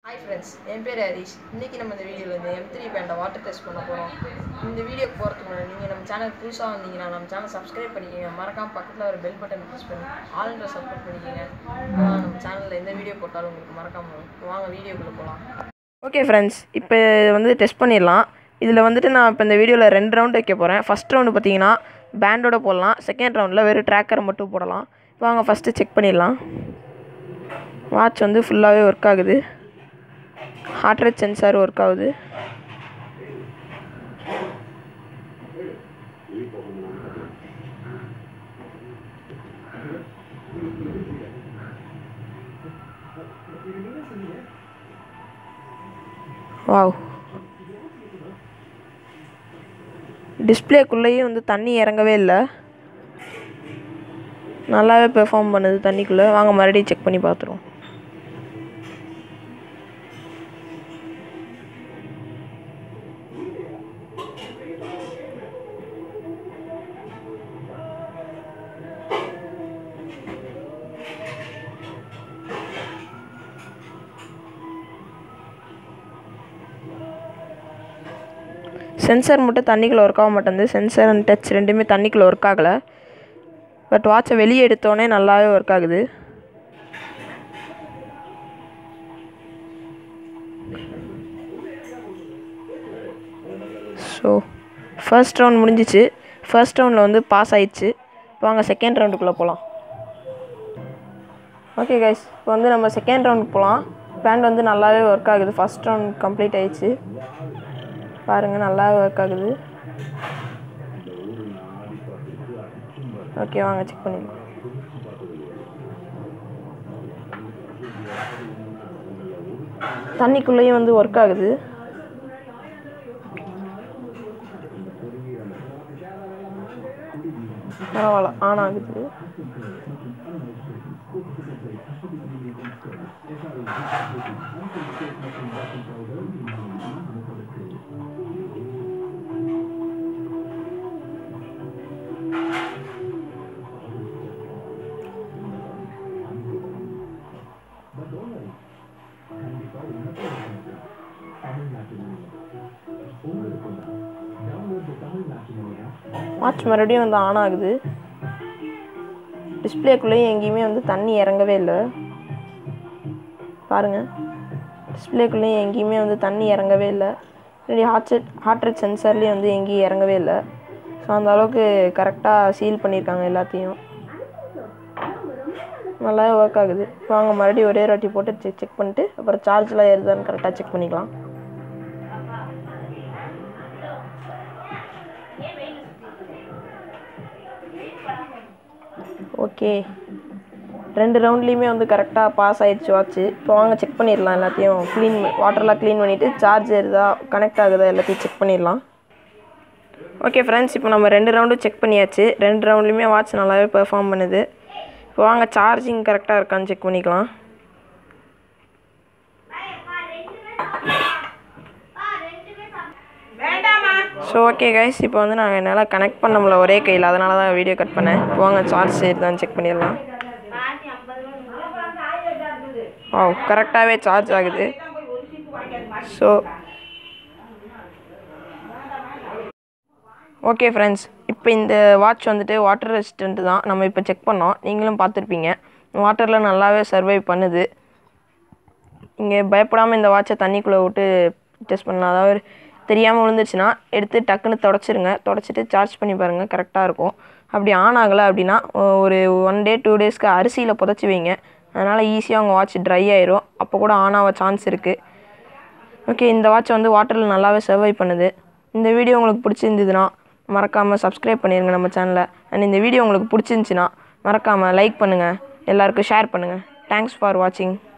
hi friends என் பேர் ஹரிஷ் இன்றைக்கி நம்ம இந்த வீடியோவில் இந்த எம் த்ரீ பேண்டை வாட்டர் டெஸ்ட் பண்ண போகிறோம் இந்த வீடியோக்கு போகிறதுக்கு முன்னாடி நீங்கள் நம்ம சேனல் புதுசாக வந்தீங்கன்னா நம்ம சேனல் சப்ஸ்கிரைப் பண்ணிக்கோங்க மறக்காம பக்கத்தில் ஒரு பெல் பட்டன் ப்ரெஸ் பண்ணி ஆல்ன்ற சப்போர்ட் பண்ணிக்கோங்க அதான் நம்ம சேனலில் எந்த வீடியோ போட்டாலும் உங்களுக்கு மறக்காம வரும் இப்போ வாங்க வீடியோக்குள்ளே போகலாம் ஓகே ஃப்ரெண்ட்ஸ் இப்போ வந்து டெஸ்ட் பண்ணிடலாம் இதில் வந்துட்டு நான் இப்போ இந்த வீடியோவில் ரெண்டு ரவுண்ட் வைக்க போகிறேன் ஃபஸ்ட் ரவுண்டு பார்த்தீங்கன்னா பேண்டோட போடலாம் செகண்ட் ரவுண்டில் வெறும் ட்ராக்கரை மட்டும் போடலாம் வாங்க ஃபஸ்ட்டு செக் பண்ணிடலாம் வாட்ச் வந்து ஃபுல்லாகவே ஒர்க் ஆகுது ஹார்ட் ரேட் சென்சார் ஒர்க் ஆகுது வாவ் டிஸ்பிளேக்குள்ளேயும் வந்து தண்ணி இறங்கவே இல்லை நல்லாவே பெர்ஃபார்ம் பண்ணுது தண்ணிக்குள்ளே வாங்க மறுபடியும் செக் பண்ணி பார்த்துருவோம் சென்சார் மட்டும் தண்ணிக்குள்ளே ஒர்க் ஆக மாட்டேங்குது சென்சார் அண்ட் டச் ரெண்டுமே தண்ணிக்குள்ளே ஒர்க் ஆகலை பட் வாட்சை வெளியே எடுத்தோடனே நல்லாவே ஒர்க் ஆகுது ஸோ ஃபர்ஸ்ட் ரவுண்ட் முடிஞ்சிச்சு ஃபர்ஸ்ட் ரவுண்டில் வந்து பாஸ் ஆயிடுச்சு இப்போ வாங்க செகண்ட் ரவுண்டுக்குள்ளே போகலாம் ஓகே கைஸ் இப்போ வந்து நம்ம செகண்ட் ரவுண்டுக்கு போகலாம் பேண்ட் வந்து நல்லாவே ஒர்க் ஆகுது ஃபஸ்ட் ரவுண்ட் கம்ப்ளீட் ஆயிடுச்சு பாருங்கள் நல்லா ஒர்க் ஆகுது ஓகே வாங்க செக் பண்ணிடலாம் தண்ணிக்குள்ளேயும் வந்து ஒர்க் ஆகுது பரவாயில்ல ஆன் ஆகுது வாட்ச் மறுபடியும் வந்து ஆன் ஆகுது டிஸ்பிளேக்குள்ளேயும் எங்கேயுமே வந்து தண்ணி இறங்கவே இல்லை பாருங்கள் டிஸ்பிளேக்குள்ளேயும் எங்கேயுமே வந்து தண்ணி இறங்கவே இல்லை முன்னாடி ஹார்ட் செட் ஹார்ட் ரேட் சென்சார்லேயும் வந்து எங்கேயும் இறங்கவே இல்லை ஸோ அந்த அளவுக்கு கரெக்டாக சீல் பண்ணியிருக்காங்க எல்லாத்தையும் நல்லாவே ஒர்க் ஆகுது வாங்க மறுபடியும் ஒரே வாட்டி போட்டு செக் செக் பண்ணிட்டு அப்புறம் சார்ஜ்லாம் ஏறுதான்னு கரெக்டாக செக் பண்ணிக்கலாம் ஓகே ரெண்டு ரவுண்ட்லேயுமே வந்து கரெக்டாக பாஸ் ஆயிடுச்சு வாட்ச்சு இப்போ வாங்க செக் பண்ணிடலாம் எல்லாத்தையும் க்ளீன் வாட்டர்லாம் க்ளீன் பண்ணிவிட்டு சார்ஜ் ஏறுதா கனெக்ட் ஆகுதா எல்லாத்தையும் செக் பண்ணிடலாம் ஓகே ஃப்ரெண்ட்ஸ் இப்போ நம்ம ரெண்டு ரவுண்டும் செக் பண்ணியாச்சு ரெண்டு ரவுண்ட்லேயுமே வாட்ச் நல்லாவே பெர்ஃபார்ம் பண்ணுது இப்போ வாங்க சார்ஜிங் கரெக்டாக இருக்கான்னு செக் பண்ணிக்கலாம் ஸோ ஓகே கைஸ் இப்போ வந்து நாங்கள் என்னால் கனெக்ட் பண்ண முடியல ஒரே கையில் அதனால தான் வீடியோ கட் பண்ணேன் இப்போ வாங்க சார்ஜ் செய்யுதான்னு செக் பண்ணிடலாம் ஓ கரெக்டாகவே சார்ஜ் ஆகுது ஸோ ஓகே ஃப்ரெண்ட்ஸ் இப்போ இந்த வாட்ச் வந்துட்டு வாட்டர் ரெசிஸ்டன்ட் தான் நம்ம இப்போ செக் பண்ணோம் நீங்களும் பார்த்துருப்பீங்க வாட்டரில் நல்லாவே சர்வை பண்ணுது இங்கே பயப்படாமல் இந்த வாட்சை தண்ணிக்குள்ளே விட்டு டெஸ்ட் பண்ணலாம் அதாவது தெரியாமல் விழுந்துச்சுன்னா எடுத்து டக்குன்னு தொடச்சிருங்க தொடச்சிட்டு சார்ஜ் பண்ணி பாருங்கள் கரெக்டாக இருக்கும் அப்படி ஆன் ஆகலை அப்படின்னா ஒரு ஒன் டே டூ டேஸ்க்கு அரிசியில் புதைச்சி வைங்க அதனால் ஈஸியாக உங்கள் வாட்ச் ட்ரை ஆயிரும் அப்போ கூட ஆன் ஆக சான்ஸ் இருக்குது ஓகே இந்த வாட்ச் வந்து வாட்டரில் நல்லாவே சர்வை பண்ணுது இந்த வீடியோ உங்களுக்கு பிடிச்சிருந்ததுன்னா மறக்காமல் சப்ஸ்கிரைப் பண்ணிடுங்க நம்ம சேனலை அண்ட் இந்த வீடியோ உங்களுக்கு பிடிச்சிருந்துச்சின்னா மறக்காமல் லைக் பண்ணுங்கள் எல்லாருக்கும் ஷேர் பண்ணுங்கள் தேங்க்ஸ் ஃபார் வாட்சிங்